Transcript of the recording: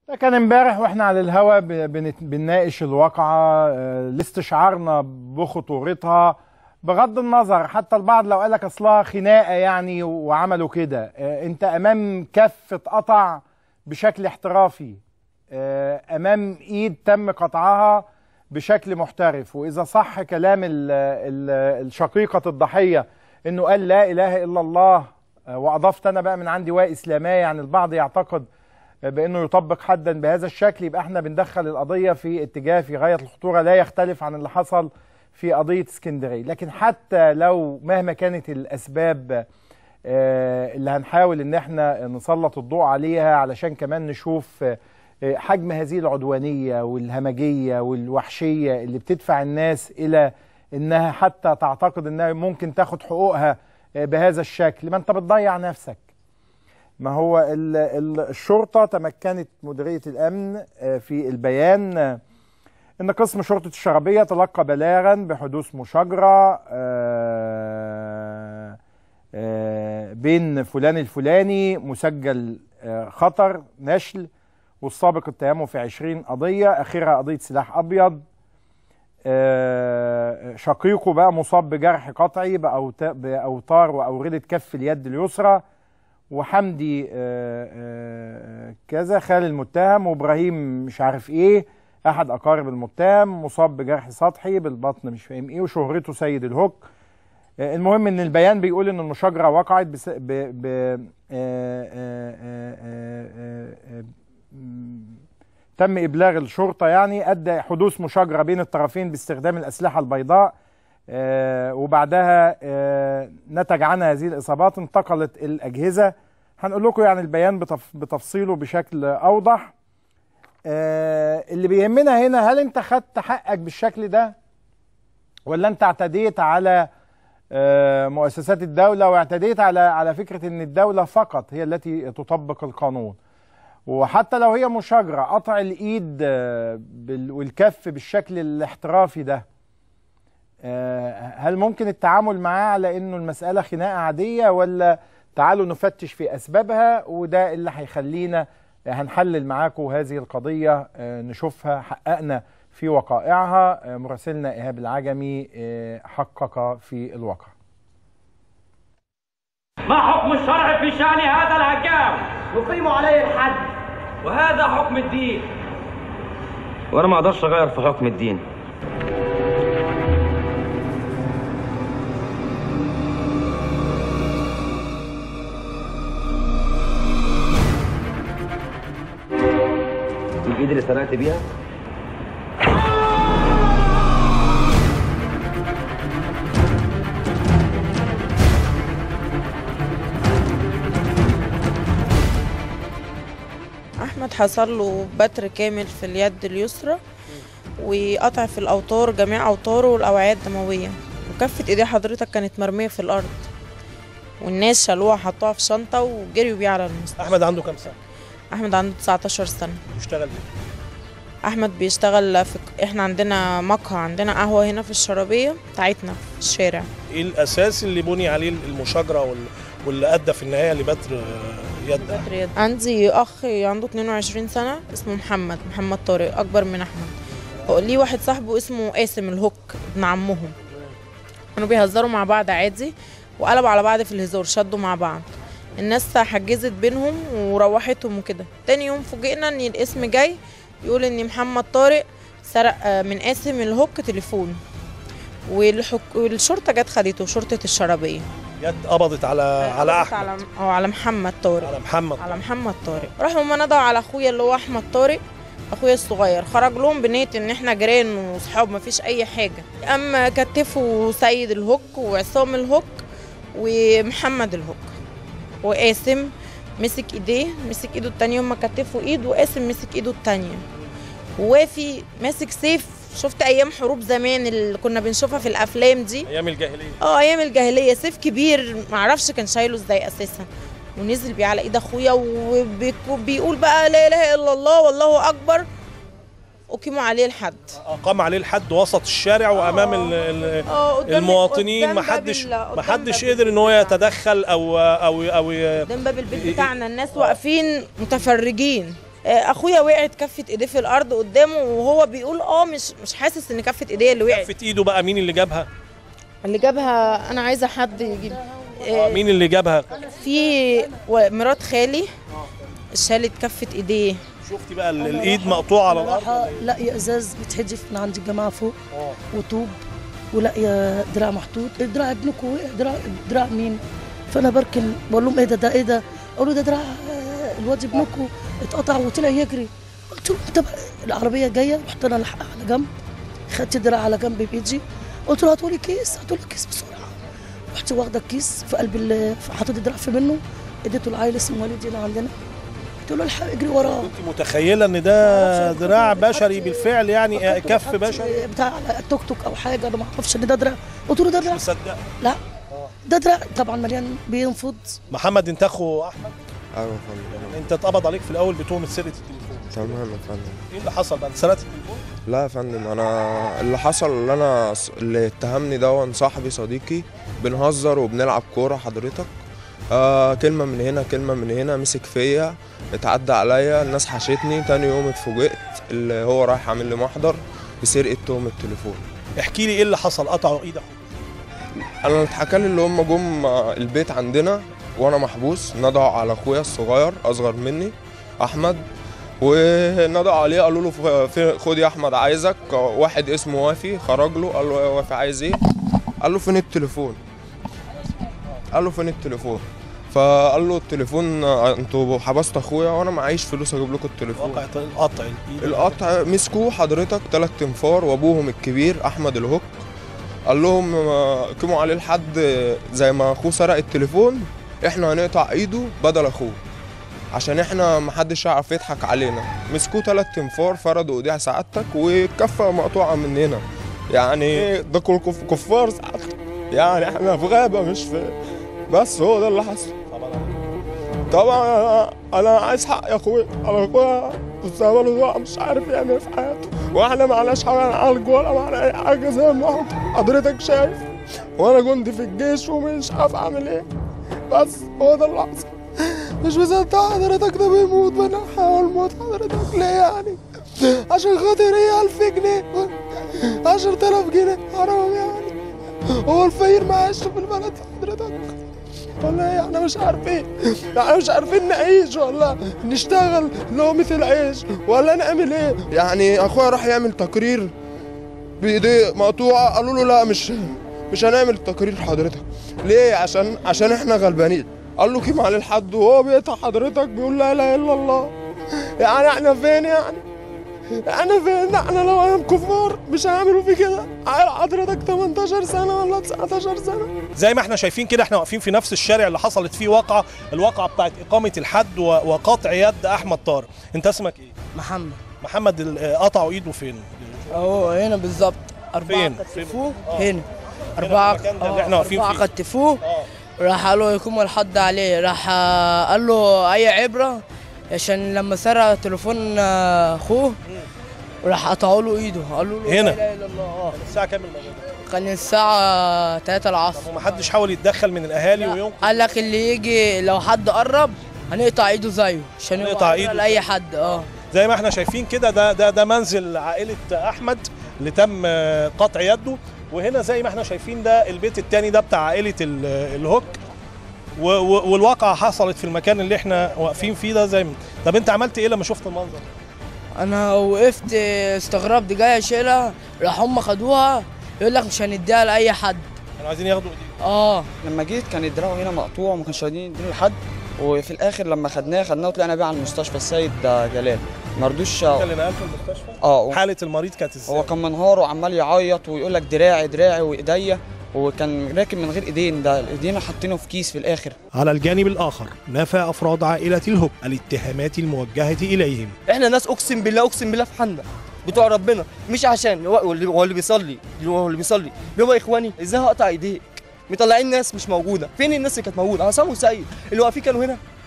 ده كان امبارح واحنا على الهوا ب- بنت- بنناقش الواقعة آه، لاستشعارنا بخطورتها بغض النظر حتى البعض لو قالك اصلها خناقة يعني وعملوا كده آه، انت امام كف اتقطع بشكل احترافي آه، امام ايد تم قطعها بشكل محترف واذا صح كلام ال ال الشقيقة الضحية انه قال لا اله الا الله آه، واضفت انا بقى من عندي واء اسلامية يعني البعض يعتقد بانه يطبق حدا بهذا الشكل يبقى احنا بندخل القضيه في اتجاه في غايه الخطوره لا يختلف عن اللي حصل في قضيه اسكندريه لكن حتى لو مهما كانت الاسباب آه، اللي هنحاول ان احنا نسلط الضوء عليها علشان كمان نشوف آه، حجم هذه العدوانيه والهمجيه والوحشيه اللي بتدفع الناس الى انها حتى تعتقد انها ممكن تاخد حقوقها آه، بهذا الشكل ما انت بتضيع نفسك ما هو ال- ال- الشرطة تمكنت مديرية الأمن آه، في البيان آه، إن قسم شرطة الشرابية تلقى بلاغا بحدوث مشاجرة آه، آه، بين فلان الفلاني مسجل آه، خطر نشل والسابق اتهامه في 20 قضية آخرها قضية سلاح أبيض آه، شقيقه بقى مصاب بجرح قطعي بأوت- بأوتار وأوردة كف اليد اليسرى وحمدي آه، آه، كذا خال المتهم وابراهيم مش عارف ايه احد اقارب المتهم مصاب بجرح سطحي بالبطن مش فاهم ايه وشهرته سيد الهوك آه، المهم ان البيان بيقول ان المشاجره وقعت بس ب ب آه، آه، آه، آه، آه، آه، م- تم ابلاغ الشرطه يعني ادى حدوث مشاجره بين الطرفين باستخدام الاسلحه البيضاء آه، وبعدها آه، نتج عنها هذه الاصابات انتقلت الاجهزه هنقول لكم يعني البيان بتف بتفصيله بشكل اوضح آه، اللي بيهمنا هنا هل انت خدت حقك بالشكل ده ولا انت اعتديت على آه، مؤسسات الدوله واعتديت على على فكره ان الدوله فقط هي التي تطبق القانون وحتى لو هي مشاجره قطع الايد آه، بال- والكف بالشكل الاحترافي ده آه، هل ممكن التعامل معاه على انه المسألة خناقة عادية ولا تعالوا نفتش في اسبابها وده اللي هيخلينا آه، هنحلل معاكم هذه القضية آه، نشوفها حققنا في وقائعها آه، مراسلنا ايهاب العجمي آه، حقق في الواقع ما حكم الشرع في شأن هذا الهجام؟ نقيم عليه الحد وهذا حكم الدين وانا ما اقدرش اغير في حكم الدين الايد اللي سرقت بيها احمد حصل له بتر كامل في اليد اليسرى وقطع في الاوتار جميع اوتاره والاوعيه الدمويه وكفه ايديه حضرتك كانت مرميه في الارض والناس شالوها حطوها في شنطه وجريوا بيها على المستشفى احمد عنده كام سنه احمد عنده 19 سنه بيشتغل ايه احمد بيشتغل في احنا عندنا مقهى عندنا قهوه هنا في الشرابيه بتاعتنا في الشارع ايه الاساس اللي بني عليه المشاجره وال... واللي ادى في النهايه لبتر آه، يد أحمد؟ رياض. عندي اخ عنده 22 سنه اسمه محمد محمد طارق اكبر من احمد هو ليه واحد صاحبه اسمه قاسم الهوك ابن عمهم كانوا بيهزروا مع بعض عادي وقلبوا على بعض في الهزار شدوا مع بعض الناس حجزت بينهم وروحتهم وكده تاني يوم فوجئنا ان الاسم جاي يقول ان محمد طارق سرق آه، من قاسم الهوك تليفون والحك... والشرطه جت خدته شرطه الشرابيه يد قبضت على على قبضت احمد على اه على محمد طارق على محمد على محمد طارق راحوا هما ندعوا على اخويا اللي هو احمد طارق اخويا الصغير خرج لهم بنيه ان احنا جيران وصحاب مفيش اي حاجه اما كتفوا سيد الهوك وعصام الهوك ومحمد الهوك وقاسم مسك ايديه مسك ايده التانية هما كتفوا ايد وقاسم مسك ايده التانية ووافي ماسك سيف شفت ايام حروب زمان اللي كنا بنشوفها في الافلام دي ايام الجاهليه اه ايام الجاهليه سيف كبير معرفش كان شايله ازاي اساسا ونزل بيه على ايد اخويا وبي- وبيقول بقى لا اله الا الله والله اكبر اقيموا عليه الحد اقام عليه الحد وسط الشارع وامام ال- ال- اه قدام المواطنين قدام ما باب حدش ال- قدام ما حدش باب قدر ان هو البيت يتدخل او او او ي- قدام باب البيت بتاعنا الناس واقفين متفرجين آه، اخويا وقعت كفه ايديه في الارض قدامه وهو بيقول اه مش مش حاسس ان كفه ايديه اللي وقعت كفه ايده بقى مين اللي جابها اللي جابها انا عايزه حد يجيب آه، مين اللي جابها في و- مرات خالي شالت كفه ايديه شفتي بقى ال- الايد مقطوعه على الارض راحة لاقية ازاز متحدف من عند الجماعة فوق وطوب ولاقية دراع محطوط دراع ابنكم وقع دراع دراع مين؟ فانا بركن بقول لهم ايه ده ده ايه ده؟ قالوا ده دراع آه، الواد ابنكم اتقطع وطلع يجري قلت لهم طب العربية جاية رحت انا لحقها على جنب خدت الدراع على جنب بايدي قلت له هاتولي كيس هاتولي كيس بسرعة رحت واخدة الكيس في قلب ال- حاطط الدراع في منه اديته العيل اسمه وليد هنا عندنا قلت له الحق اجري وراه انت متخيله ان ده دراع بشري بالفعل يعني آه، كف بشري بتاع توك توك او حاجه انا ما اعرفش ان ده دراع قلت له ده دراع مصدق لا ده دراع طبعا مليان بينفض محمد انت اخو احمد ايوه يا فندم انت اتقبض عليك في الاول بتهمه سرقه التليفون تمام يا فندم ايه اللي حصل بقى سرقت التليفون لا يا فندم انا اللي حصل اللي انا اللي اتهمني ده صاحبي صديقي بنهزر وبنلعب كوره حضرتك آه كلمه من هنا كلمه من هنا مسك فيا اتعدى عليا الناس حشتني تاني يوم اتفوجئت اللي هو رايح عامل لي محضر بسرقه تهم التليفون احكي لي ايه اللي حصل قطعوا ايد اخوك انا اتحكى لي اللي هم جم البيت عندنا وانا محبوس ندعوا على اخويا الصغير اصغر مني احمد وندعوا عليه قالوا له ف- في- خد يا احمد عايزك واحد اسمه وافي خرج له قال له يا وافي عايز ايه قال له فين التليفون قال له فين التليفون فقال له التليفون آه، انتوا حبستوا اخويا وانا معيش فلوس اجيب لكم التليفون وقع القطع الايد القطع مسكوه حضرتك تلات تنفار وابوهم الكبير احمد الهوك قال لهم آه، قيموا عليه لحد آه، زي ما اخوه سرق التليفون احنا هنقطع ايده بدل اخوه عشان احنا محدش يعرف يضحك علينا مسكوه تلات تنفار فردوا ايديها سعادتك والكفه مقطوعه مننا يعني ده كل كف- كفار سعادتك يعني احنا في غابه مش في بس هو ده اللي حصل طبعا انا انا عايز حق يا اخويا انا اخويا مستقبله ضاع مش عارف يعمل ايه في حياته واحنا معناش حاجه نعالج ولا معنا اي حاجه زي ما حضرتك شايف وانا جندي في الجيش ومش عارف اعمل ايه بس هو ده اللي حصل مش مصدق حضرتك ده بيموت وانا هحاول موت حضرتك ليه يعني عشان خاطر ايه 1000 جنيه 10000 جنيه حرام يعني هو الفقير معاش في البلد حضرتك ولا ايه احنا مش عارفين احنا مش عارفين نعيش ولا نشتغل لقمة العيش ولا نعمل ايه يعني اخويا راح يعمل تقرير بايديه مقطوعة قالوا له لا مش مش هنعمل تقرير حضرتك ليه عشان عشان احنا غلبانين قال له قيم عليه الحد وهو بيقطع حضرتك بيقول لا اله الا الله يعني احنا فين يعني احنا فين احنا لو انا كفار مش هيعملوا في كده عيل حضرتك 18 سنه ولا 19 سنه زي ما احنا شايفين كده احنا واقفين في نفس الشارع اللي حصلت فيه واقعه الواقعه بتاعت اقامه الحد و- وقطع يد احمد طارق انت اسمك ايه محمد محمد ال- آه، قطعوا ايده فين اهو هنا بالظبط أربعة فين؟ كتفوه آه. هنا أربعة المكان ده اللي آه، احنا واقفين أربعة فيه. كتفوه اه راح قالوا يقوم الحد عليه راح آه، قال له أي عبرة عشان لما سرق تليفون آه، أخوه راح قطعوا له إيده قالوا له هنا؟ لا إله إلا الله آه. الساعه كام الموضوع ده؟ كان الساعة 3 العصر ومحدش حاول يتدخل من الاهالي وينقذ قال لك اللي يجي لو حد قرب هنقطع ايده زيه عشان هنقطع يقطع إيده ايده لاي حد اه زي ما احنا شايفين كده ده ده ده منزل عائله احمد اللي تم آه، قطع يده وهنا زي ما احنا شايفين ده البيت التاني ده بتاع عائله ال- الهوك و- و- والواقعه حصلت في المكان اللي احنا واقفين فيه ده زي ما طب انت عملت ايه لما شفت المنظر انا وقفت استغربت جاي اشيلها راح هم خدوها يقول لك مش هنديها لاي حد كانوا عايزين ياخدوا ايديه اه لما جيت كان دراعه هنا مقطوع وما كانش راضيين يديله لحد وفي الاخر لما خدناه خدناه وطلعنا بيه على المستشفى السيد جلال ما رضوش انت اللي نقلته المستشفى اه حاله المريض كانت ازاي هو كان منهار وعمال يعيط ويقول لك دراعي دراعي وايديا وكان راكب من غير ايدين ده ايدينا حاطينه في كيس في الاخر على الجانب الاخر نفى افراد عائله الهوك الاتهامات الموجهه اليهم احنا ناس اقسم بالله اقسم بالله في حنا بتوع ربنا مش عشان هو هو اللي هو اللي بيصلي هو اللي بيصلي بيبقى اخواني ازاي هقطع ايديك مطلعين ناس مش موجوده فين الناس اللي كانت موجوده عصام وسيد اللي واقفين كانوا هنا